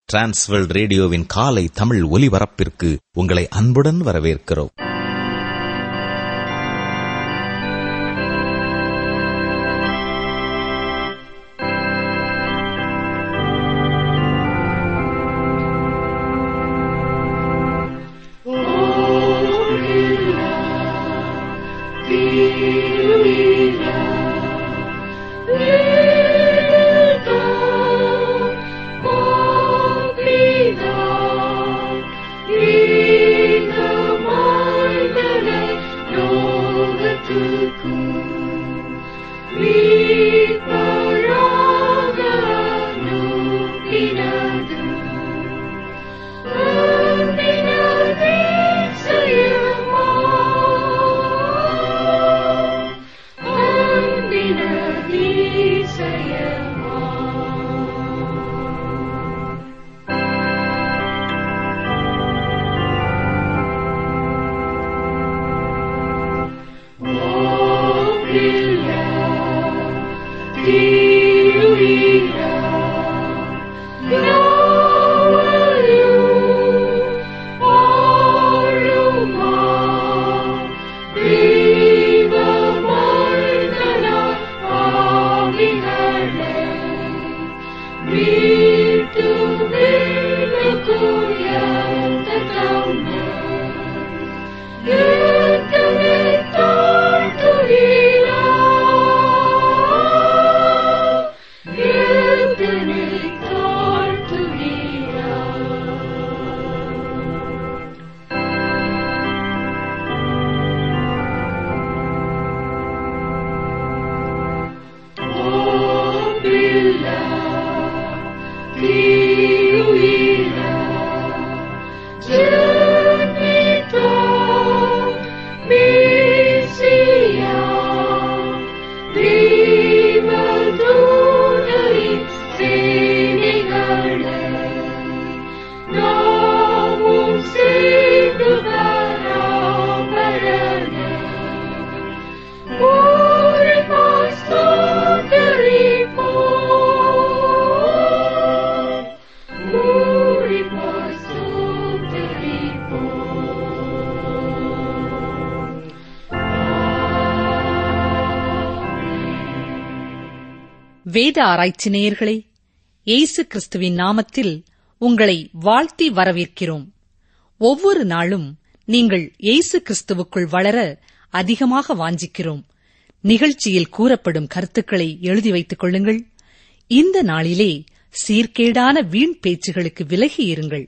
Transworld ரேடியோவின் காலை தமிழ் ஒலிபரப்பிற்கு உங்களை அன்புடன் வரவேற்கிறோம் வேத ஆராய்ச்சி நேயர்களே இயேசு கிறிஸ்துவின் நாமத்தில் உங்களை வாழ்த்தி வரவேற்கிறோம் ஒவ்வொரு நாளும் நீங்கள் இயேசு கிறிஸ்துவுக்குள் வளர அதிகமாக வாஞ்சிக்கிறோம் நிகழ்ச்சியில் கூறப்படும் கருத்துக்களை எழுதி வைத்துக் கொள்ளுங்கள் இந்த நாளிலே சீர்கேடான வீண் பேச்சுகளுக்கு விலகி இருங்கள்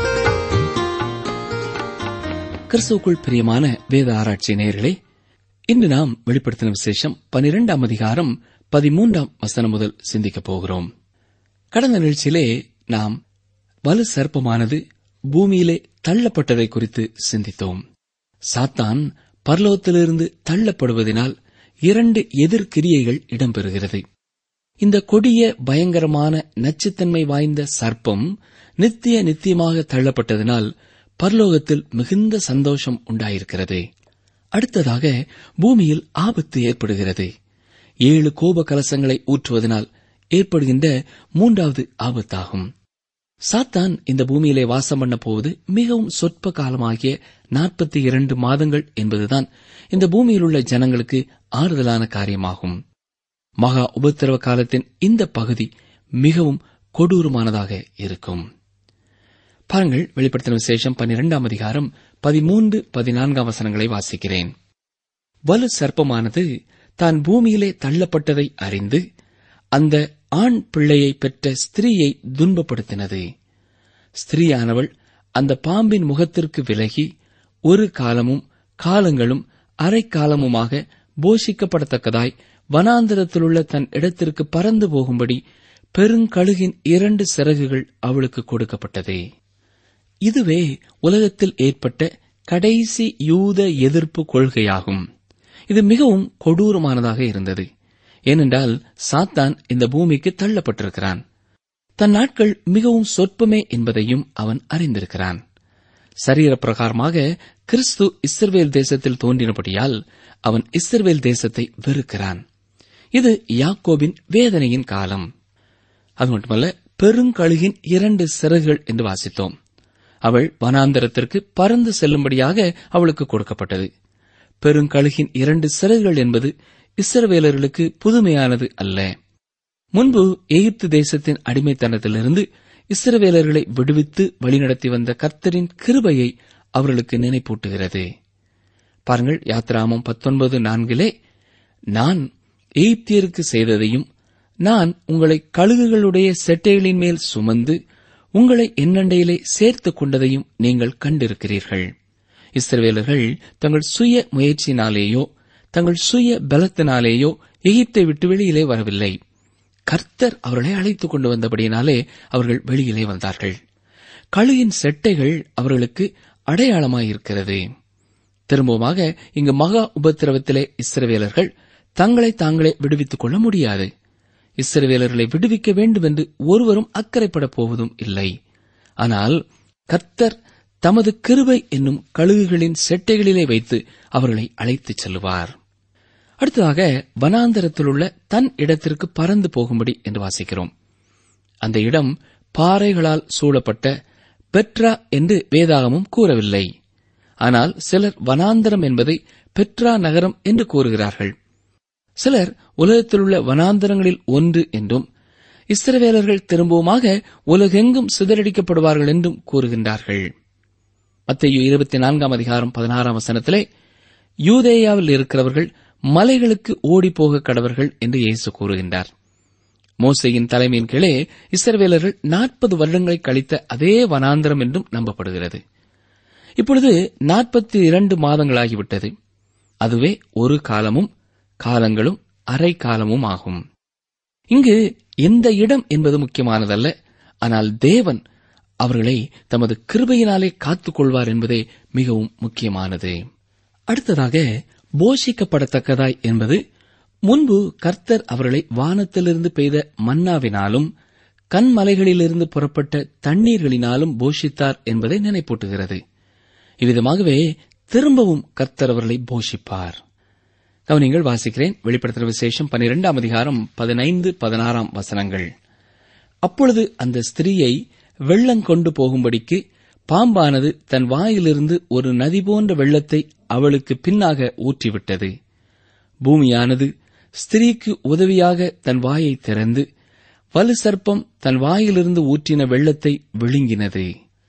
கிறிஸ்துவுக்குள் பிரியமான வேத ஆராய்ச்சி நேயர்களே இன்று நாம் வெளிப்படுத்தின விசேஷம் பனிரெண்டாம் அதிகாரம் பதிமூன்றாம் வசனம் முதல் சிந்திக்கப் போகிறோம் கடந்த நிகழ்ச்சியிலே நாம் வலு சர்ப்பமானது பூமியிலே தள்ளப்பட்டதை குறித்து சிந்தித்தோம் சாத்தான் பர்லோகத்திலிருந்து தள்ளப்படுவதனால் இரண்டு எதிர்கிரியைகள் இடம்பெறுகிறது இந்த கொடிய பயங்கரமான நச்சுத்தன்மை வாய்ந்த சர்ப்பம் நித்திய நித்தியமாக தள்ளப்பட்டதனால் பரலோகத்தில் மிகுந்த சந்தோஷம் உண்டாயிருக்கிறது அடுத்ததாக பூமியில் ஆபத்து ஏற்படுகிறது ஏழு கோப கலசங்களை ஊற்றுவதனால் ஏற்படுகின்ற மூன்றாவது ஆபத்தாகும் சாத்தான் இந்த பூமியிலே வாசம் பண்ண போவது மிகவும் சொற்ப காலமாகிய நாற்பத்தி இரண்டு மாதங்கள் என்பதுதான் இந்த பூமியில் உள்ள ஜனங்களுக்கு ஆறுதலான காரியமாகும் மகா உபத்திரவ காலத்தின் இந்த பகுதி மிகவும் கொடூரமானதாக இருக்கும் பாருங்கள் வெளிப்படுத்தின விசேஷம் பன்னிரெண்டாம் அதிகாரம் பதிமூன்று பதினான்காம் வசனங்களை வாசிக்கிறேன் வலு சர்ப்பமானது தான் பூமியிலே தள்ளப்பட்டதை அறிந்து அந்த ஆண் பிள்ளையை பெற்ற ஸ்திரீயை துன்பப்படுத்தினது ஸ்திரீயானவள் அந்த பாம்பின் முகத்திற்கு விலகி ஒரு காலமும் காலங்களும் அரை காலமுமாக போஷிக்கப்படத்தக்கதாய் வனாந்திரத்திலுள்ள தன் இடத்திற்கு பறந்து போகும்படி பெருங்கழுகின் இரண்டு சிறகுகள் அவளுக்கு கொடுக்கப்பட்டது இதுவே உலகத்தில் ஏற்பட்ட கடைசி யூத எதிர்ப்பு கொள்கையாகும் இது மிகவும் கொடூரமானதாக இருந்தது ஏனென்றால் சாத்தான் இந்த பூமிக்கு தள்ளப்பட்டிருக்கிறான் தன் நாட்கள் மிகவும் சொற்பமே என்பதையும் அவன் அறிந்திருக்கிறான் சரீர பிரகாரமாக கிறிஸ்து இஸ்ரவேல் தேசத்தில் தோன்றினபடியால் அவன் இஸ்ரவேல் தேசத்தை வெறுக்கிறான் இது யாக்கோபின் வேதனையின் காலம் அது மட்டுமல்ல பெருங்கழுகின் இரண்டு சிறகுகள் என்று வாசித்தோம் அவள் வனாந்தரத்திற்கு பறந்து செல்லும்படியாக அவளுக்கு கொடுக்கப்பட்டது பெருங்கழுகின் இரண்டு சிறகுகள் என்பது இஸ்ரவேலர்களுக்கு புதுமையானது அல்ல முன்பு எகிப்து தேசத்தின் அடிமைத்தனத்திலிருந்து இஸ்ரவேலர்களை விடுவித்து வழிநடத்தி வந்த கர்த்தரின் கிருபையை அவர்களுக்கு நினைப்பூட்டுகிறது பாருங்கள் யாத்ராமம் பத்தொன்பது நான்கிலே நான் எகிப்தியருக்கு செய்ததையும் நான் உங்களை கழுகுகளுடைய செட்டைகளின் மேல் சுமந்து உங்களை என்னண்டையிலே சேர்த்துக் கொண்டதையும் நீங்கள் கண்டிருக்கிறீர்கள் இஸ்ரவேலர்கள் தங்கள் சுய முயற்சியினாலேயோ தங்கள் சுய பலத்தினாலேயோ எகிப்தை விட்டு வெளியிலே வரவில்லை கர்த்தர் அவர்களை அழைத்துக் கொண்டு வந்தபடியினாலே அவர்கள் வெளியிலே வந்தார்கள் கழுகின் செட்டைகள் அவர்களுக்கு அடையாளமாயிருக்கிறது திரும்பவுமாக இங்கு மகா உபத்திரவத்திலே இஸ்ரவேலர்கள் தங்களை தாங்களே விடுவித்துக் கொள்ள முடியாது இஸ்ரவேலர்களை விடுவிக்க வேண்டும் என்று ஒருவரும் அக்கறைப்படப் போவதும் இல்லை ஆனால் கர்த்தர் தமது கிருபை என்னும் கழுகுகளின் செட்டைகளிலே வைத்து அவர்களை அழைத்துச் செல்லுவார் அடுத்ததாக வனாந்தரத்தில் உள்ள தன் இடத்திற்கு பறந்து போகும்படி என்று வாசிக்கிறோம் அந்த இடம் பாறைகளால் சூழப்பட்ட பெட்ரா என்று வேதாகமும் கூறவில்லை ஆனால் சிலர் வனாந்தரம் என்பதை பெட்ரா நகரம் என்று கூறுகிறார்கள் சிலர் உலகத்தில் உள்ள வனாந்தரங்களில் ஒன்று என்றும் இஸ்ரவேலர்கள் திரும்பவுமாக உலகெங்கும் சிதறடிக்கப்படுவார்கள் என்றும் கூறுகின்றார்கள் மத்திய இருபத்தி நான்காம் அதிகாரம் பதினாறாம் வசனத்திலே யூதேயாவில் இருக்கிறவர்கள் மலைகளுக்கு ஓடிப்போக கடவர்கள் என்று இயேசு கூறுகின்றார் மோசையின் தலைமையின் கீழே இஸ்ரவேலர்கள் நாற்பது வருடங்களை கழித்த அதே வனாந்தரம் என்றும் நம்பப்படுகிறது இப்பொழுது நாற்பத்தி இரண்டு மாதங்களாகிவிட்டது அதுவே ஒரு காலமும் காலங்களும் அரை காலமும் ஆகும் இங்கு எந்த இடம் என்பது முக்கியமானதல்ல ஆனால் தேவன் அவர்களை தமது கிருபையினாலே காத்துக் கொள்வார் என்பதே மிகவும் முக்கியமானது அடுத்ததாக போஷிக்கப்படத்தக்கதாய் என்பது முன்பு கர்த்தர் அவர்களை வானத்திலிருந்து பெய்த மன்னாவினாலும் கண்மலைகளிலிருந்து புறப்பட்ட தண்ணீர்களினாலும் போஷித்தார் என்பதை நினைப்பூட்டுகிறது இவ்விதமாகவே திரும்பவும் கர்த்தர் அவர்களை போஷிப்பார் கவனிங்கள் வாசிக்கிறேன் வெளிப்படுத்துகிற விசேஷம் பனிரெண்டாம் அதிகாரம் பதினைந்து பதினாறாம் வசனங்கள் அப்பொழுது அந்த ஸ்திரீயை வெள்ளங்கொண்டு போகும்படிக்கு பாம்பானது தன் வாயிலிருந்து ஒரு நதி போன்ற வெள்ளத்தை அவளுக்கு பின்னாக ஊற்றிவிட்டது பூமியானது ஸ்திரீக்கு உதவியாக தன் வாயை திறந்து வலு சர்ப்பம் தன் வாயிலிருந்து ஊற்றின வெள்ளத்தை விழுங்கினது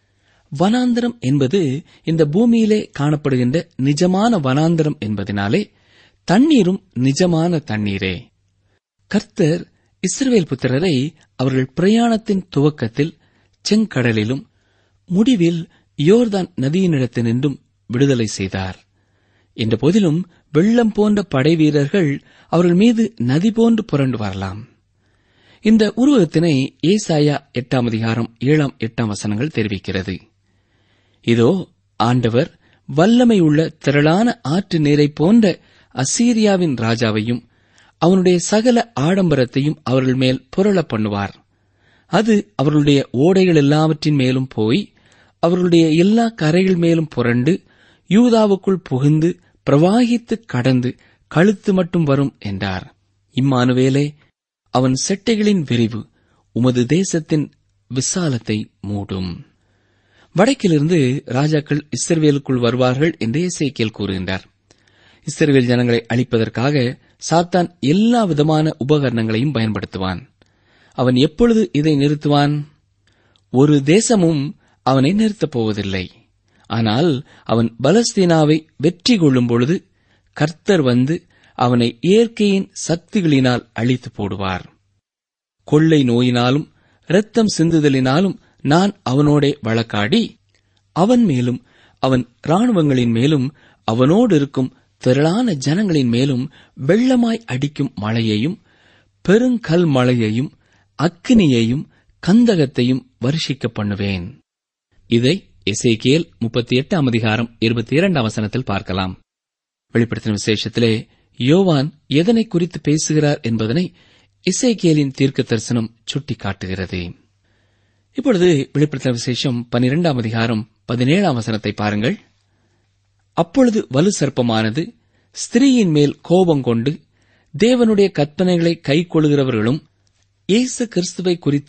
வனாந்தரம் என்பது இந்த பூமியிலே காணப்படுகின்ற நிஜமான வனாந்தரம் என்பதனாலே தண்ணீரும் நிஜமான தண்ணீரே கர்த்தர் இஸ்ரவேல் புத்திரரை அவர்கள் பிரயாணத்தின் துவக்கத்தில் செங்கடலிலும் முடிவில் யோர்தான் நதியினிடத்தினின்றும் விடுதலை செய்தார் என்ற போதிலும் வெள்ளம் போன்ற படை வீரர்கள் அவர்கள் மீது நதி போன்று புரண்டு வரலாம் இந்த உருவகத்தினை ஏசாயா எட்டாம் அதிகாரம் ஏழாம் எட்டாம் வசனங்கள் தெரிவிக்கிறது இதோ ஆண்டவர் வல்லமை உள்ள திரளான ஆற்று நீரை போன்ற அசீரியாவின் ராஜாவையும் அவனுடைய சகல ஆடம்பரத்தையும் அவர்கள் மேல் புரள பண்ணுவார் அது அவர்களுடைய ஓடைகள் எல்லாவற்றின் மேலும் போய் அவர்களுடைய எல்லா கரைகள் மேலும் புரண்டு யூதாவுக்குள் புகுந்து பிரவாகித்து கடந்து கழுத்து மட்டும் வரும் என்றார் இம்மானுவேலே அவன் செட்டைகளின் விரிவு உமது தேசத்தின் விசாலத்தை மூடும் வடக்கிலிருந்து ராஜாக்கள் இஸ்ரவேலுக்குள் வருவார்கள் என்று இசைக்கியல் கூறுகின்றார் இஸ்ரவேல் ஜனங்களை அழிப்பதற்காக சாத்தான் எல்லா விதமான உபகரணங்களையும் பயன்படுத்துவான் அவன் எப்பொழுது இதை நிறுத்துவான் ஒரு தேசமும் அவனை நிறுத்தப் போவதில்லை ஆனால் அவன் பலஸ்தீனாவை வெற்றி கொள்ளும் பொழுது கர்த்தர் வந்து அவனை இயற்கையின் சக்திகளினால் அழித்து போடுவார் கொள்ளை நோயினாலும் இரத்தம் சிந்துதலினாலும் நான் அவனோடே வழக்காடி அவன் மேலும் அவன் இராணுவங்களின் மேலும் அவனோடு இருக்கும் திரளான ஜனங்களின் மேலும் வெள்ளமாய் அடிக்கும் மழையையும் பெருங்கல் மழையையும் அக்கினியையும் கந்தகத்தையும் வருஷிக்க பண்ணுவேன் இதை எசேக்கியேல் முப்பத்தி எட்டாம் அதிகாரம் இருபத்தி இரண்டாம் வசனத்தில் பார்க்கலாம் வெளிப்படுத்தின விசேஷத்திலே யோவான் எதனை குறித்து பேசுகிறார் என்பதனை இசைக்கியலின் தீர்க்க தரிசனம் சுட்டிக்காட்டுகிறது இப்பொழுது வெளிப்படுத்தின விசேஷம் பனிரெண்டாம் அதிகாரம் பதினேழாம் வசனத்தை பாருங்கள் அப்பொழுது வலு சர்ப்பமானது ஸ்திரீயின் மேல் கோபம் கொண்டு தேவனுடைய கற்பனைகளை கைக்கொள்கிறவர்களும் இயேசு கிறிஸ்துவை குறித்து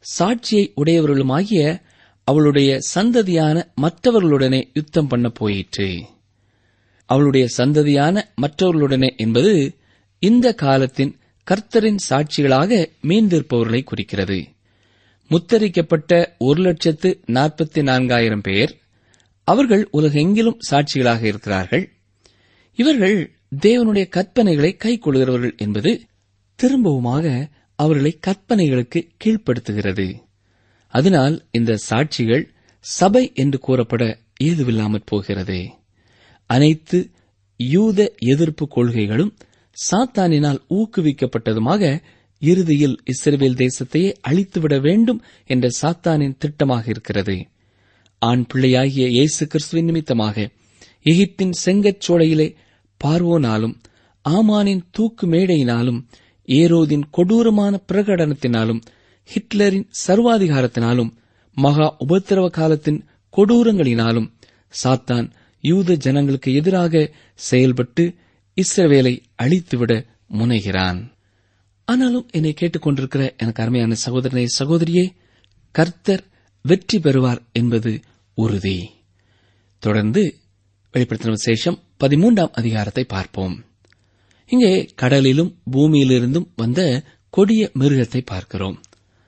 சாட்சியை உடையவர்களுமாகிய அவளுடைய சந்ததியான மற்றவர்களுடனே யுத்தம் பண்ண போயிற்று அவளுடைய சந்ததியான மற்றவர்களுடனே என்பது இந்த காலத்தின் கர்த்தரின் சாட்சிகளாக மீந்திருப்பவர்களை குறிக்கிறது முத்தரிக்கப்பட்ட ஒரு லட்சத்து நாற்பத்தி நான்காயிரம் பேர் அவர்கள் உலகெங்கிலும் சாட்சிகளாக இருக்கிறார்கள் இவர்கள் தேவனுடைய கற்பனைகளை கைக்கொள்கிறவர்கள் என்பது திரும்பவுமாக அவர்களை கற்பனைகளுக்கு கீழ்ப்படுத்துகிறது அதனால் இந்த சாட்சிகள் சபை என்று கூறப்பட ஏதுவில்லாமற் போகிறது அனைத்து யூத எதிர்ப்பு கொள்கைகளும் சாத்தானினால் ஊக்குவிக்கப்பட்டதுமாக இறுதியில் இஸ்ரவேல் தேசத்தையே அழித்துவிட வேண்டும் என்ற சாத்தானின் திட்டமாக இருக்கிறது ஆண் பிள்ளையாகிய இயேசு கிறிஸ்துவின் நிமித்தமாக எகிப்தின் செங்கச்சோடையிலே பார்வோனாலும் ஆமானின் தூக்கு மேடையினாலும் ஏரோதின் கொடூரமான பிரகடனத்தினாலும் ஹிட்லரின் சர்வாதிகாரத்தினாலும் மகா உபத்திரவ காலத்தின் கொடூரங்களினாலும் சாத்தான் யூத ஜனங்களுக்கு எதிராக செயல்பட்டு இஸ்ரவேலை அழித்துவிட முனைகிறான் ஆனாலும் என்னை கேட்டுக்கொண்டிருக்கிற எனக்கு அருமையான சகோதரனே சகோதரியே கர்த்தர் வெற்றி பெறுவார் என்பது உறுதி தொடர்ந்து வெளிப்படுத்தின விசேஷம் பதிமூன்றாம் அதிகாரத்தை பார்ப்போம் இங்கே கடலிலும் பூமியிலிருந்தும் வந்த கொடிய மிருகத்தை பார்க்கிறோம்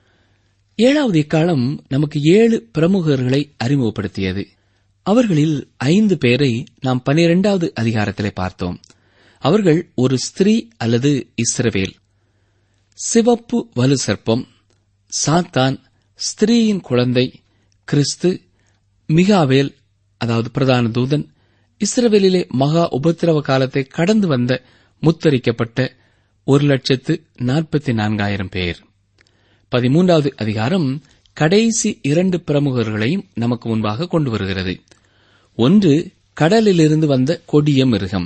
ஏழாவது இக்காலம் நமக்கு ஏழு பிரமுகர்களை அறிமுகப்படுத்தியது அவர்களில் ஐந்து பேரை நாம் பனிரெண்டாவது அதிகாரத்திலே பார்த்தோம் அவர்கள் ஒரு ஸ்திரீ அல்லது இஸ்ரவேல் சிவப்பு வலு சர்ப்பம் சாத்தான் ஸ்திரீயின் குழந்தை கிறிஸ்து மிகாவேல் அதாவது பிரதான தூதன் இஸ்ரவேலிலே மகா உபத்திரவ காலத்தை கடந்து வந்த முத்தரிக்கப்பட்ட ஒரு லட்சத்து நாற்பத்தி நான்காயிரம் பேர் பதிமூன்றாவது அதிகாரம் கடைசி இரண்டு பிரமுகர்களையும் நமக்கு முன்பாக கொண்டு வருகிறது ஒன்று கடலிலிருந்து வந்த கொடிய மிருகம்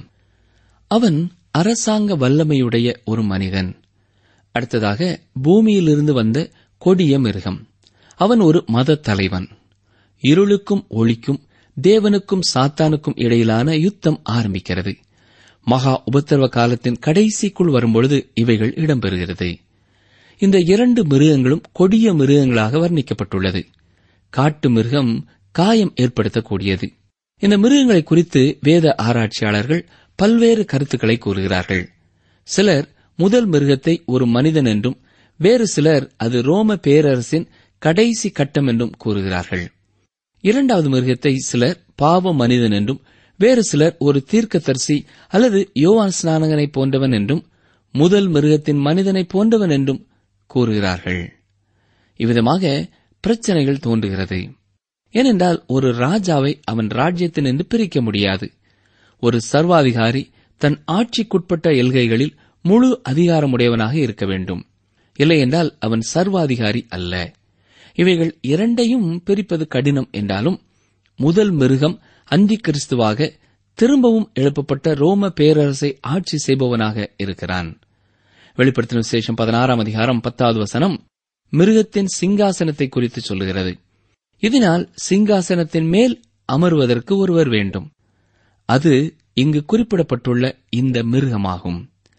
அவன் அரசாங்க வல்லமையுடைய ஒரு மனிதன் அடுத்ததாக பூமியிலிருந்து வந்த கொடிய மிருகம் அவன் ஒரு மத தலைவன் இருளுக்கும் ஒளிக்கும் தேவனுக்கும் சாத்தானுக்கும் இடையிலான யுத்தம் ஆரம்பிக்கிறது மகா உபத்திரவ காலத்தின் கடைசிக்குள் வரும்பொழுது இவைகள் இடம்பெறுகிறது இந்த இரண்டு மிருகங்களும் கொடிய மிருகங்களாக வர்ணிக்கப்பட்டுள்ளது காட்டு மிருகம் காயம் ஏற்படுத்தக்கூடியது இந்த மிருகங்களை குறித்து வேத ஆராய்ச்சியாளர்கள் பல்வேறு கருத்துக்களை கூறுகிறார்கள் சிலர் முதல் மிருகத்தை ஒரு மனிதன் என்றும் வேறு சிலர் அது ரோம பேரரசின் கடைசி கட்டம் என்றும் கூறுகிறார்கள் இரண்டாவது மிருகத்தை சிலர் பாவ மனிதன் என்றும் வேறு சிலர் ஒரு தீர்க்கதரிசி அல்லது யோவான் ஸ்நானகனை போன்றவன் என்றும் முதல் மிருகத்தின் மனிதனை போன்றவன் என்றும் கூறுகிறார்கள் இவ்விதமாக பிரச்சனைகள் தோன்றுகிறது ஏனென்றால் ஒரு ராஜாவை அவன் ராஜ்யத்தினின்று பிரிக்க முடியாது ஒரு சர்வாதிகாரி தன் ஆட்சிக்குட்பட்ட எல்கைகளில் முழு அதிகாரமுடையவனாக இருக்க வேண்டும் இல்லையென்றால் அவன் சர்வாதிகாரி அல்ல இவைகள் இரண்டையும் பிரிப்பது கடினம் என்றாலும் முதல் மிருகம் அந்தி கிறிஸ்துவாக திரும்பவும் எழுப்பப்பட்ட ரோம பேரரசை ஆட்சி செய்பவனாக இருக்கிறான் வெளிப்படுத்தின விசேஷம் பதினாறாம் அதிகாரம் பத்தாவது வசனம் மிருகத்தின் சிங்காசனத்தை குறித்து சொல்லுகிறது இதனால் சிங்காசனத்தின் மேல் அமர்வதற்கு ஒருவர் வேண்டும் அது இங்கு குறிப்பிடப்பட்டுள்ள இந்த மிருகமாகும்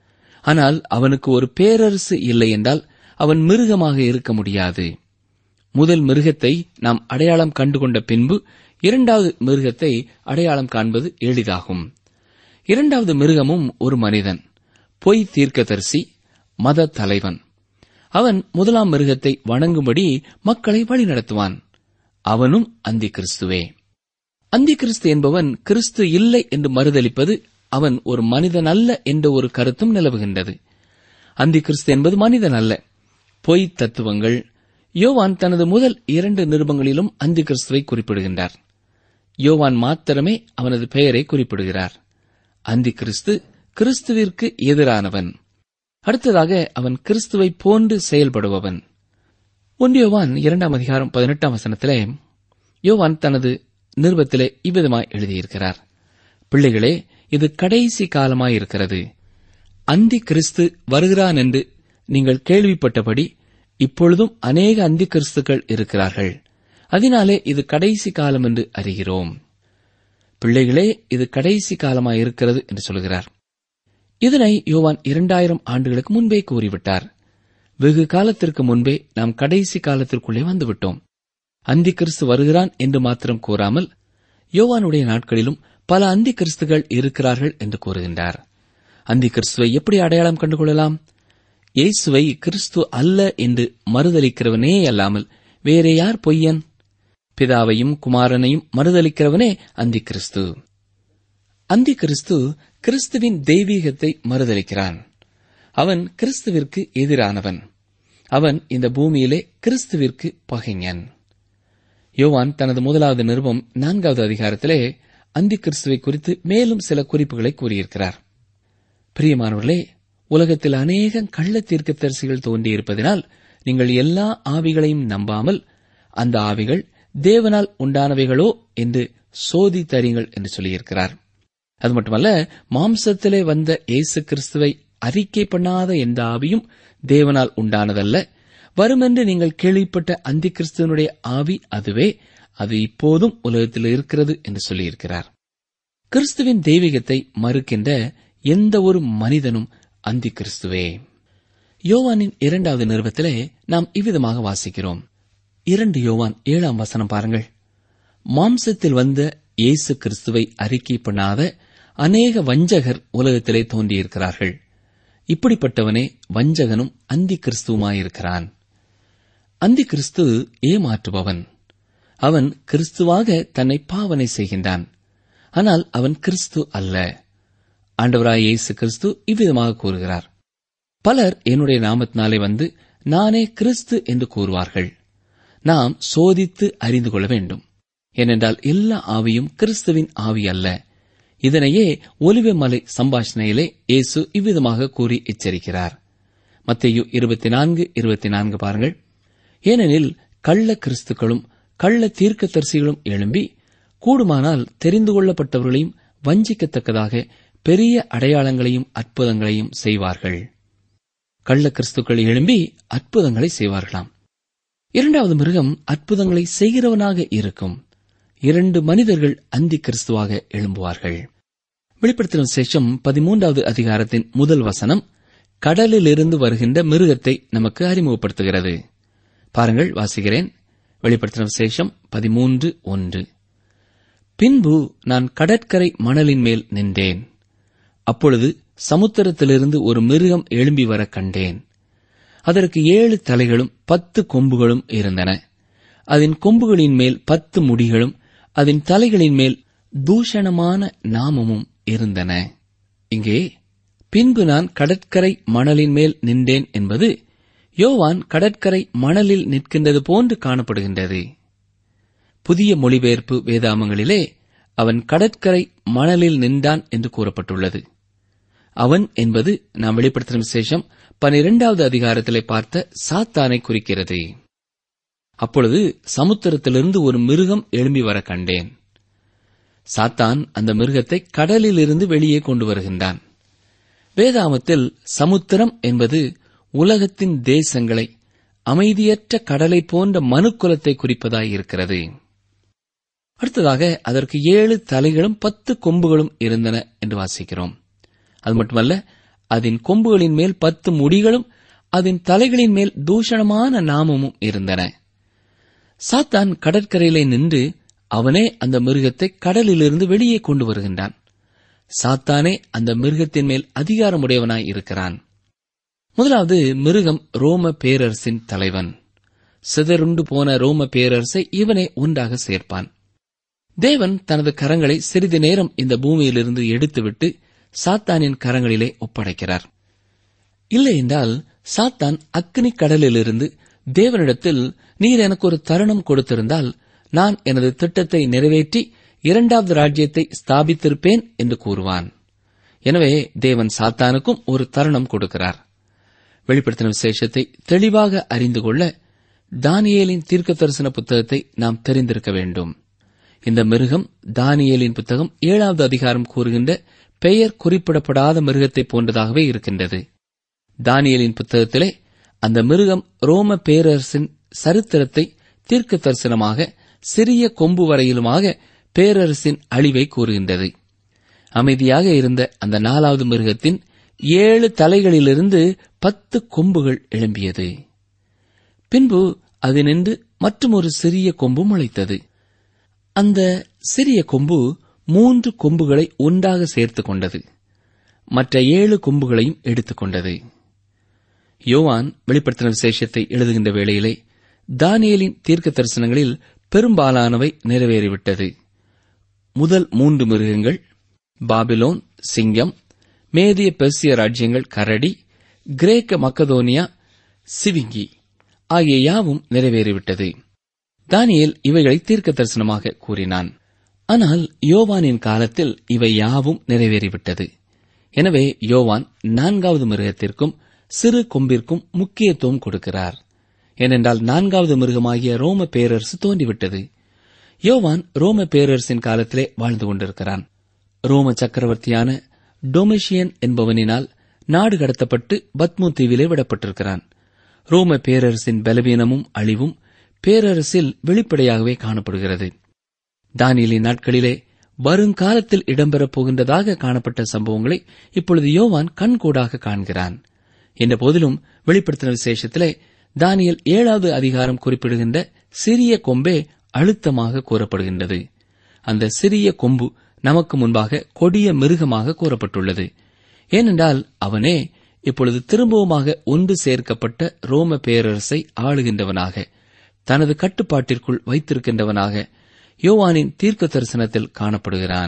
ஆனால் அவனுக்கு ஒரு பேரரசு இல்லை என்றால் அவன் மிருகமாக இருக்க முடியாது முதல் மிருகத்தை நாம் அடையாளம் கண்டுகொண்ட பின்பு இரண்டாவது மிருகத்தை அடையாளம் காண்பது எளிதாகும் இரண்டாவது மிருகமும் ஒரு மனிதன் பொய் தீர்க்கதரிசி மத தலைவன் அவன் முதலாம் மிருகத்தை வணங்கும்படி மக்களை வழிநடத்துவான் அவனும் அந்தி கிறிஸ்துவே அந்தி கிறிஸ்து என்பவன் கிறிஸ்து இல்லை என்று மறுதளிப்பது அவன் ஒரு மனிதன் அல்ல என்ற ஒரு கருத்தும் நிலவுகின்றது அந்தி கிறிஸ்து என்பது மனிதன் அல்ல பொய் தத்துவங்கள் யோவான் தனது முதல் இரண்டு நிருபங்களிலும் அந்தி கிறிஸ்துவை குறிப்பிடுகின்றார் யோவான் மாத்திரமே அவனது பெயரை குறிப்பிடுகிறார் அந்தி கிறிஸ்து கிறிஸ்துவிற்கு எதிரானவன் அடுத்ததாக அவன் கிறிஸ்துவை போன்று செயல்படுபவன் ஒன்றியோவான் இரண்டாம் அதிகாரம் பதினெட்டாம் வசனத்திலே யோவான் தனது நிருபத்திலே இவ்விதமாய் எழுதியிருக்கிறார் பிள்ளைகளே இது கடைசி காலமாயிருக்கிறது அந்தி கிறிஸ்து வருகிறான் என்று நீங்கள் கேள்விப்பட்டபடி இப்பொழுதும் அநேக அந்தி கிறிஸ்துக்கள் இருக்கிறார்கள் அதனாலே இது கடைசி காலம் என்று அறிகிறோம் பிள்ளைகளே இது கடைசி காலமாயிருக்கிறது என்று சொல்கிறார் இதனை யோவான் இரண்டாயிரம் ஆண்டுகளுக்கு முன்பே கூறிவிட்டார் வெகு காலத்திற்கு முன்பே நாம் கடைசி காலத்திற்குள்ளே வந்துவிட்டோம் அந்தி கிறிஸ்து வருகிறான் என்று மாத்திரம் கூறாமல் யோவானுடைய நாட்களிலும் பல அந்தி கிறிஸ்துகள் இருக்கிறார்கள் என்று கூறுகின்றார் அந்தி கிறிஸ்துவை எப்படி அடையாளம் கண்டுகொள்ளலாம் இயேசுவை கிறிஸ்து அல்ல என்று மறுதலிக்கிறவனே அல்லாமல் வேறே யார் பொய்யன் பிதாவையும் குமாரனையும் மறுதலிக்கிறவனே அந்தி கிறிஸ்து அந்தி கிறிஸ்து கிறிஸ்துவின் தெய்வீகத்தை மறுதலிக்கிறான் அவன் கிறிஸ்துவிற்கு எதிரானவன் அவன் இந்த பூமியிலே கிறிஸ்துவிற்கு பகைஞன் யோவான் தனது முதலாவது நிருபம் நான்காவது அதிகாரத்திலே அந்தி கிறிஸ்துவை குறித்து மேலும் சில குறிப்புகளை கூறியிருக்கிறார் பிரியமானவர்களே உலகத்தில் அநேக கள்ள தீர்க்கதரிசிகள் தோன்றியிருப்பதினால் நீங்கள் எல்லா ஆவிகளையும் நம்பாமல் அந்த ஆவிகள் தேவனால் உண்டானவைகளோ என்று சோதித்தறியுங்கள் என்று சொல்லியிருக்கிறார் அது மட்டுமல்ல மாம்சத்திலே வந்த இயேசு கிறிஸ்துவை அறிக்கை பண்ணாத எந்த ஆவியும் தேவனால் உண்டானதல்ல வருமென்று நீங்கள் கேள்விப்பட்ட அந்தி கிறிஸ்துவனுடைய ஆவி அதுவே அது இப்போதும் உலகத்தில் இருக்கிறது என்று சொல்லியிருக்கிறார் கிறிஸ்துவின் தெய்வீகத்தை மறுக்கின்ற எந்த ஒரு மனிதனும் அந்தி கிறிஸ்துவே யோவானின் இரண்டாவது நிறுவத்திலே நாம் இவ்விதமாக வாசிக்கிறோம் இரண்டு யோவான் ஏழாம் வசனம் பாருங்கள் மாம்சத்தில் வந்த இயேசு கிறிஸ்துவை அறிக்கை பண்ணாத அநேக வஞ்சகர் உலகத்திலே தோன்றியிருக்கிறார்கள் இப்படிப்பட்டவனே வஞ்சகனும் அந்தி கிறிஸ்துவுமாயிருக்கிறான் அந்தி கிறிஸ்து ஏமாற்றுபவன் அவன் கிறிஸ்துவாக தன்னை பாவனை செய்கின்றான் ஆனால் அவன் கிறிஸ்து அல்ல ஆண்டவராய் இயேசு கிறிஸ்து இவ்விதமாக கூறுகிறார் பலர் என்னுடைய நாமத்தினாலே வந்து நானே கிறிஸ்து என்று கூறுவார்கள் நாம் சோதித்து அறிந்து கொள்ள வேண்டும் ஏனென்றால் எல்லா ஆவியும் கிறிஸ்துவின் ஆவி அல்ல இதனையே ஒலிவ மலை சம்பாஷணையிலே இயேசு இவ்விதமாக கூறி எச்சரிக்கிறார் மத்தேயு இருபத்தி நான்கு இருபத்தி நான்கு பாருங்கள் ஏனெனில் கள்ள கிறிஸ்துக்களும் கள்ள தீர்க்கதரிசிகளும் எழும்பி கூடுமானால் தெரிந்து கொள்ளப்பட்டவர்களையும் வஞ்சிக்கத்தக்கதாக பெரிய அடையாளங்களையும் அற்புதங்களையும் செய்வார்கள் கள்ள கிறிஸ்துக்கள் எழும்பி அற்புதங்களை செய்வார்களாம் இரண்டாவது மிருகம் அற்புதங்களை செய்கிறவனாக இருக்கும் இரண்டு மனிதர்கள் அந்தி கிறிஸ்துவாக எழும்புவார்கள் வெளிப்படுத்தின சேஷம் பதிமூன்றாவது அதிகாரத்தின் முதல் வசனம் கடலிலிருந்து வருகின்ற மிருகத்தை நமக்கு அறிமுகப்படுத்துகிறது பாருங்கள் வாசிக்கிறேன் வெளிப்படுத்தின சேஷம் பதிமூன்று ஒன்று பின்பு நான் கடற்கரை மணலின் மேல் நின்றேன் அப்பொழுது சமுத்திரத்திலிருந்து ஒரு மிருகம் எழும்பி வர கண்டேன் அதற்கு ஏழு தலைகளும் பத்து கொம்புகளும் இருந்தன அதன் கொம்புகளின் மேல் பத்து முடிகளும் அதன் தலைகளின் மேல் தூஷணமான நாமமும் இருந்தன இங்கே பின்பு நான் கடற்கரை மணலின் மேல் நின்றேன் என்பது யோவான் கடற்கரை மணலில் நிற்கின்றது போன்று காணப்படுகின்றது புதிய மொழிபெயர்ப்பு வேதாமங்களிலே அவன் கடற்கரை மணலில் நின்றான் என்று கூறப்பட்டுள்ளது அவன் என்பது நாம் வெளிப்படுத்தின விசேஷம் பனிரெண்டாவது அதிகாரத்திலே பார்த்த சாத்தானை குறிக்கிறது அப்பொழுது சமுத்திரத்திலிருந்து ஒரு மிருகம் எழும்பி வர கண்டேன் சாத்தான் அந்த மிருகத்தை கடலில் இருந்து வெளியே கொண்டு வருகின்றான் வேதாமத்தில் சமுத்திரம் என்பது உலகத்தின் தேசங்களை அமைதியற்ற கடலை போன்ற மனுக்குலத்தை குறிப்பதாய் இருக்கிறது அடுத்ததாக அதற்கு ஏழு தலைகளும் பத்து கொம்புகளும் இருந்தன என்று வாசிக்கிறோம் அது மட்டுமல்ல அதன் கொம்புகளின் மேல் பத்து முடிகளும் அதன் தலைகளின் மேல் தூஷணமான நாமமும் இருந்தன சாத்தான் கடற்கரையிலே நின்று அவனே அந்த மிருகத்தை கடலிலிருந்து வெளியே கொண்டு வருகின்றான் சாத்தானே அந்த மிருகத்தின் மேல் அதிகாரமுடையவனாய் இருக்கிறான் முதலாவது மிருகம் ரோம பேரரசின் தலைவன் சிதறுண்டு போன ரோம பேரரசை இவனே ஒன்றாக சேர்ப்பான் தேவன் தனது கரங்களை சிறிது நேரம் இந்த பூமியிலிருந்து எடுத்துவிட்டு சாத்தானின் கரங்களிலே ஒப்படைக்கிறார் இல்லை என்றால் சாத்தான் அக்னி கடலிலிருந்து தேவனிடத்தில் நீர் எனக்கு ஒரு தருணம் கொடுத்திருந்தால் நான் எனது திட்டத்தை நிறைவேற்றி இரண்டாவது ராஜ்யத்தை ஸ்தாபித்திருப்பேன் என்று கூறுவான் எனவே தேவன் சாத்தானுக்கும் ஒரு தருணம் கொடுக்கிறார் வெளிப்படுத்தின விசேஷத்தை தெளிவாக அறிந்து கொள்ள தானியேலின் தீர்க்க தரிசன புத்தகத்தை நாம் தெரிந்திருக்க வேண்டும் இந்த மிருகம் தானியேலின் புத்தகம் ஏழாவது அதிகாரம் கூறுகின்ற பெயர் குறிப்பிடப்படாத மிருகத்தை போன்றதாகவே இருக்கின்றது தானியலின் புத்தகத்திலே அந்த மிருகம் ரோம பேரரசின் சரித்திரத்தை தீர்க்க தரிசனமாக சிறிய கொம்பு வரையிலுமாக பேரரசின் அழிவை கூறுகின்றது அமைதியாக இருந்த அந்த நாலாவது மிருகத்தின் ஏழு தலைகளிலிருந்து பத்து கொம்புகள் எழும்பியது பின்பு அது நின்று மற்றுமொரு சிறிய கொம்பு முளைத்தது அந்த சிறிய கொம்பு மூன்று கொம்புகளை ஒன்றாக சேர்த்துக் கொண்டது மற்ற ஏழு கொம்புகளையும் எடுத்துக்கொண்டது யோவான் வெளிப்படுத்தின விசேஷத்தை எழுதுகின்ற வேளையிலே தானியலின் தீர்க்க தரிசனங்களில் பெரும்பாலானவை நிறைவேறிவிட்டது முதல் மூன்று மிருகங்கள் பாபிலோன் சிங்கம் மேதிய பெர்சிய ராஜ்யங்கள் கரடி கிரேக்க மக்கதோனியா சிவிங்கி ஆகிய யாவும் நிறைவேறிவிட்டது தானியேல் இவைகளை தீர்க்க தரிசனமாக கூறினான் ஆனால் யோவானின் காலத்தில் இவை யாவும் நிறைவேறிவிட்டது எனவே யோவான் நான்காவது மிருகத்திற்கும் சிறு கொம்பிற்கும் முக்கியத்துவம் கொடுக்கிறார் ஏனென்றால் நான்காவது மிருகமாகிய ரோம பேரரசு தோன்றிவிட்டது யோவான் ரோம பேரரசின் காலத்திலே வாழ்ந்து கொண்டிருக்கிறான் ரோம சக்கரவர்த்தியான டொமிஷியன் என்பவனினால் நாடு கடத்தப்பட்டு பத்மு தீவிலே விடப்பட்டிருக்கிறான் ரோம பேரரசின் பலவீனமும் அழிவும் பேரரசில் வெளிப்படையாகவே காணப்படுகிறது தானியலின் நாட்களிலே வருங்காலத்தில் இடம்பெறப் போகின்றதாக காணப்பட்ட சம்பவங்களை இப்பொழுது யோவான் கண்கூடாக காண்கிறான் என்ற போதிலும் வெளிப்படுத்தின விசேஷத்திலே தானியல் ஏழாவது அதிகாரம் குறிப்பிடுகின்ற சிறிய கொம்பே அழுத்தமாக கூறப்படுகின்றது அந்த சிறிய கொம்பு நமக்கு முன்பாக கொடிய மிருகமாக கூறப்பட்டுள்ளது ஏனென்றால் அவனே இப்பொழுது திரும்பவுமாக ஒன்று சேர்க்கப்பட்ட ரோம பேரரசை ஆளுகின்றவனாக தனது கட்டுப்பாட்டிற்குள் வைத்திருக்கின்றவனாக யோவானின் தீர்க்க தரிசனத்தில் காணப்படுகிறான்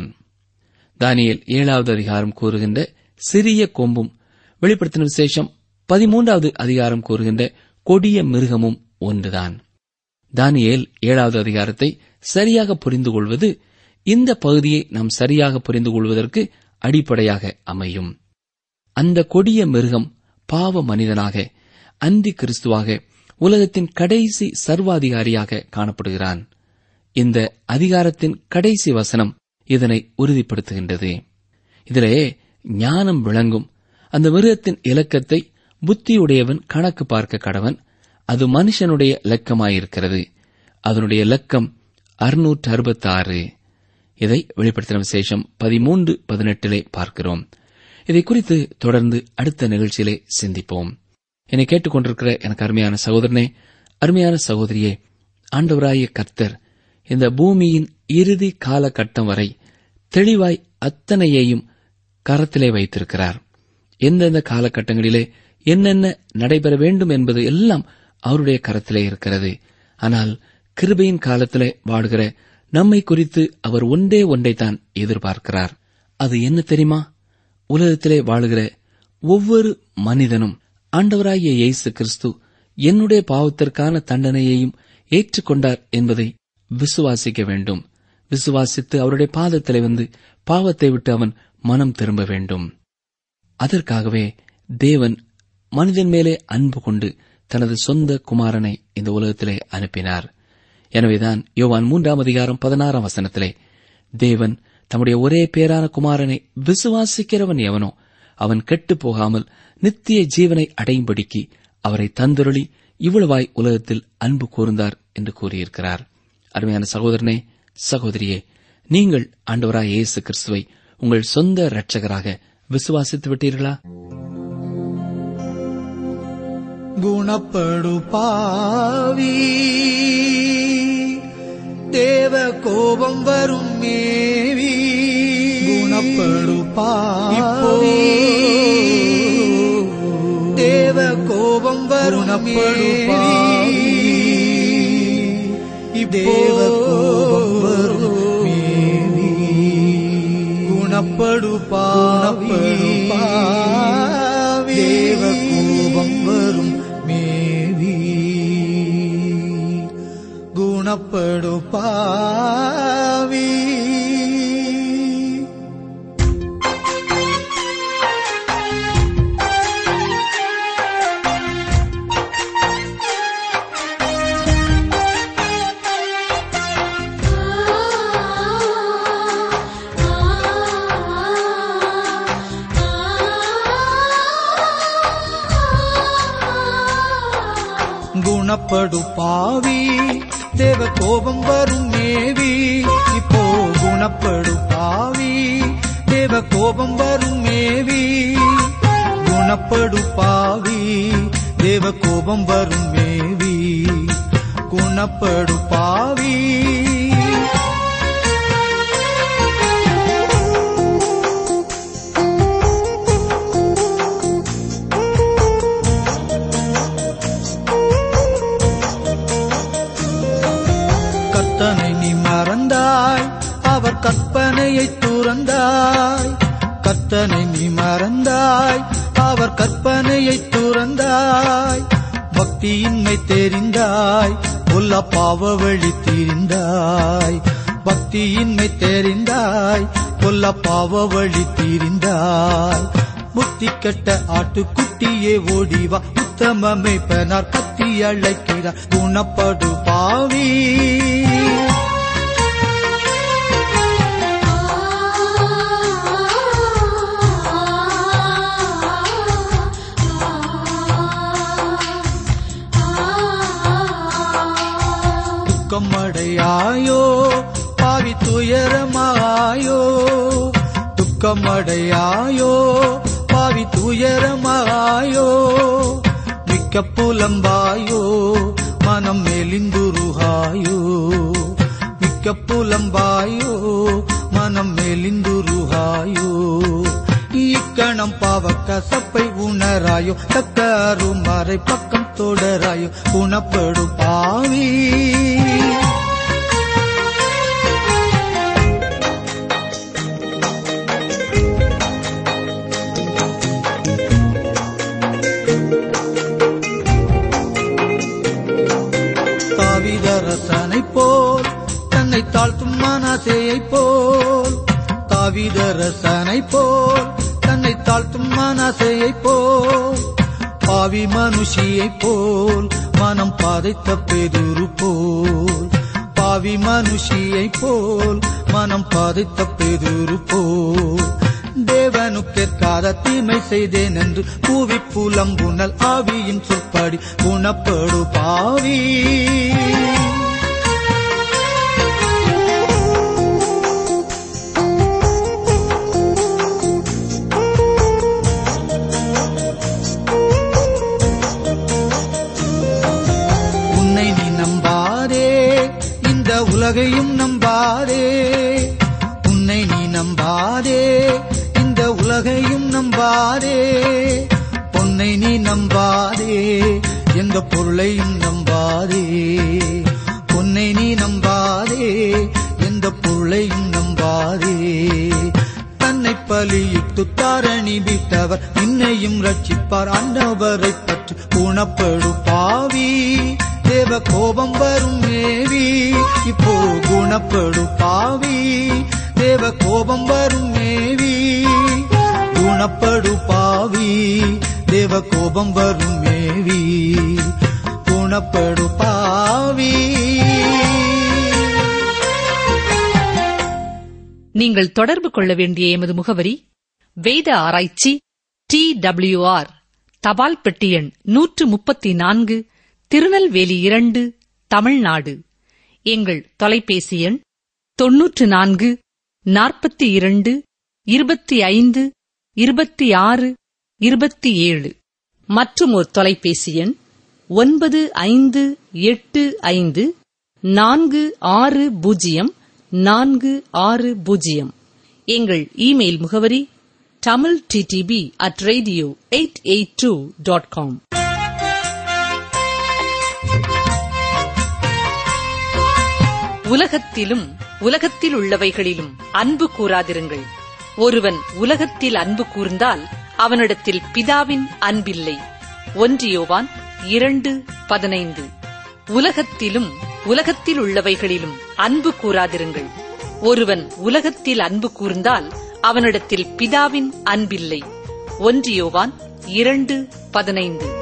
தானியல் ஏழாவது அதிகாரம் கூறுகின்ற சிறிய கொம்பும் வெளிப்படுத்தின விசேஷம் பதிமூன்றாவது அதிகாரம் கூறுகின்ற கொடிய மிருகமும் ஒன்றுதான் தானியேல் ஏழாவது அதிகாரத்தை சரியாக புரிந்து கொள்வது இந்த பகுதியை நாம் சரியாக புரிந்து கொள்வதற்கு அடிப்படையாக அமையும் அந்த கொடிய மிருகம் பாவ மனிதனாக அந்தி கிறிஸ்துவாக உலகத்தின் கடைசி சர்வாதிகாரியாக காணப்படுகிறான் இந்த அதிகாரத்தின் கடைசி வசனம் இதனை உறுதிப்படுத்துகின்றது இதிலே ஞானம் விளங்கும் அந்த மிருகத்தின் இலக்கத்தை புத்தியுடையவன் கணக்கு பார்க்க கடவன் அது மனுஷனுடைய லக்கமாயிருக்கிறது அதனுடைய லக்கம் அறுநூற்று அறுபத்தாறு இதை வெளிப்படுத்தின விசேஷம் பதிமூன்று பதினெட்டிலே பார்க்கிறோம் இதை குறித்து தொடர்ந்து அடுத்த நிகழ்ச்சியிலே சிந்திப்போம் என்னை கேட்டுக்கொண்டிருக்கிற எனக்கு அருமையான சகோதரனே அருமையான சகோதரியே ஆண்டவராய கர்த்தர் இந்த பூமியின் இறுதி காலகட்டம் வரை தெளிவாய் அத்தனையையும் கரத்திலே வைத்திருக்கிறார் எந்தெந்த காலகட்டங்களிலே என்னென்ன நடைபெற வேண்டும் என்பது எல்லாம் அவருடைய கரத்திலே இருக்கிறது ஆனால் கிருபையின் காலத்திலே வாடுகிற நம்மை குறித்து அவர் ஒன்றே ஒன்றைத்தான் எதிர்பார்க்கிறார் அது என்ன தெரியுமா உலகத்திலே வாழுகிற ஒவ்வொரு மனிதனும் ஆண்டவராகிய இயேசு கிறிஸ்து என்னுடைய பாவத்திற்கான தண்டனையையும் ஏற்றுக்கொண்டார் என்பதை விசுவாசிக்க வேண்டும் விசுவாசித்து அவருடைய பாதத்திலே வந்து பாவத்தை விட்டு அவன் மனம் திரும்ப வேண்டும் அதற்காகவே தேவன் மனிதன் மேலே அன்பு கொண்டு தனது சொந்த குமாரனை இந்த உலகத்திலே அனுப்பினார் எனவேதான் யோவான் மூன்றாம் அதிகாரம் பதினாறாம் வசனத்திலே தேவன் தம்முடைய ஒரே பேரான குமாரனை விசுவாசிக்கிறவன் எவனோ அவன் கெட்டுப் போகாமல் நித்திய ஜீவனை அடையும்படிக்கு அவரை தந்துருளி இவ்வளவாய் உலகத்தில் அன்பு கூர்ந்தார் என்று கூறியிருக்கிறார் அருமையான சகோதரனே சகோதரியே நீங்கள் ஆண்டவராய் இயேசு கிறிஸ்துவை உங்கள் சொந்த இரட்சகராக விசுவாசித்து விட்டீர்களா ಗುಣಪಡು ಪಾವಿ தேவ கோபம் வரும் மேவி குணப்படு பாவி தேவ கோபம் வரும் பாவி தேவ கோபம் வரும் மேவி குணப்படு பாவி தேவ கோபம் வரும் மேவி குணப்படு பாவி குணப்படு பாவி தேவ கோபம் வரும் மேவி இப்போ குணப்படு பாவி தேவ கோபம் வரும் மேவி குண குணப்படு பாவி தேவ கோபம் வரும் மேவி குணப்படு பாவி கர்த்தனை நீ மறந்தாய் அவர் கற்பனையை துறந்தாய் கர்த்தனை நீ மறந்தாய் அவர் கற்பனையை துறந்தாய் பக்தியின்மை தெரிந்தாய் உள்ள பாவ வழி தீர்ந்தாய் பக்தியின்மை தெரிந்தாய் உள்ள பாவ வழி தீர்ந்தாய் புத்தி கெட்ட ஆட்டுக்குட்டியே ஓடிவா உத்தமமை பெனார் கத்தி அழைக்கிறார் குணப்படு பாவி துக்கமடையாயோ பாவி துயரமாயோ துக்கமடையாயோ பாவி துயரமாயோ மிக்க புலம்பாயோ மனம் மெலிந்துருகாயோ மிக்க புலம்பாயோ மனம் மெலிந்துருகாயோ இக்கணம் பாவ கசப்பை உணராயோ தக்க அருமறை பக்கம் தொடராயோ குணப்படு பாவி தாவிதரசனை போல் தன்னை தாழ்த்தும் மனசேயை போல் தாவிதரசனை போல் தன்னை தாழ்த்தும் மனசேயை போல் பாவி மனுஷியை போல் மனம் பாதைத்த பெதுரு போல் பாவி மனுஷியை போல் மனம் பாதைத்த பெதுரு போல் தேவனுக்கேற்காத தீமை செய்தேன் என்று கூவி புலம்புணல் ஆவியின் சொற்படி குணப்படு பாவி உன்னை நீ நம்பாதே இந்த உலகையும் நம்பாதே உன்னை நீ நம்பாதே இந்த உலகையும் நம்பாதே பொன்னை நீ நம்பாதே எந்த பொருளையும் நம்பாதே பொன்னை நீ நம்பாதே எந்த பொருளையும் நம்பாதே தன்னை பலியிட்டு தாரணி விட்டவர் இன்னையும் ரட்சிப்பார் ஆண்டவரை பற்றி குணப்படு பாவி தேவ கோபம் வரும் மேவி இப்போ குணப்படு பாவி தேவ கோபம் வரும் மேவி குணப்படு பாவி தேவ கோபம் வரும் மேவி குணப்படு பாவி நீங்கள் தொடர்பு கொள்ள வேண்டிய எமது முகவரி வேத ஆராய்ச்சி டி ஆர் தபால் பெட்டி எண் நூற்று முப்பத்தி நான்கு திருநெல்வேலி இரண்டு தமிழ்நாடு எங்கள் தொலைபேசி எண் தொன்னூற்று நான்கு நாற்பத்தி இரண்டு இருபத்தி ஐந்து இருபத்தி ஆறு இருபத்தி ஏழு மற்றும் ஒரு தொலைபேசி எண் ஒன்பது ஐந்து எட்டு ஐந்து நான்கு ஆறு பூஜ்ஜியம் நான்கு ஆறு பூஜ்ஜியம் எங்கள் இமெயில் முகவரி Tamil TDP at radio eight eight two dot com உலகத்திலும் உலகத்தில் உள்ளவைகளிலும் அன்பு கூறாதிருங்கள் ஒருவன் உலகத்தில் அன்பு கூர்ந்தால் அவனிடத்தில் பிதாவின் அன்பில்லை ஒன்றியோவான் இரண்டு பதினைந்து உலகத்திலும் உலகத்தில் உள்ளவைகளிலும் அன்பு கூறாதிருங்கள் ஒருவன் உலகத்தில் அன்பு கூர்ந்தால் அவனிடத்தில் பிதாவின் அன்பில்லை ஒன்றியோவான் இரண்டு பதினைந்து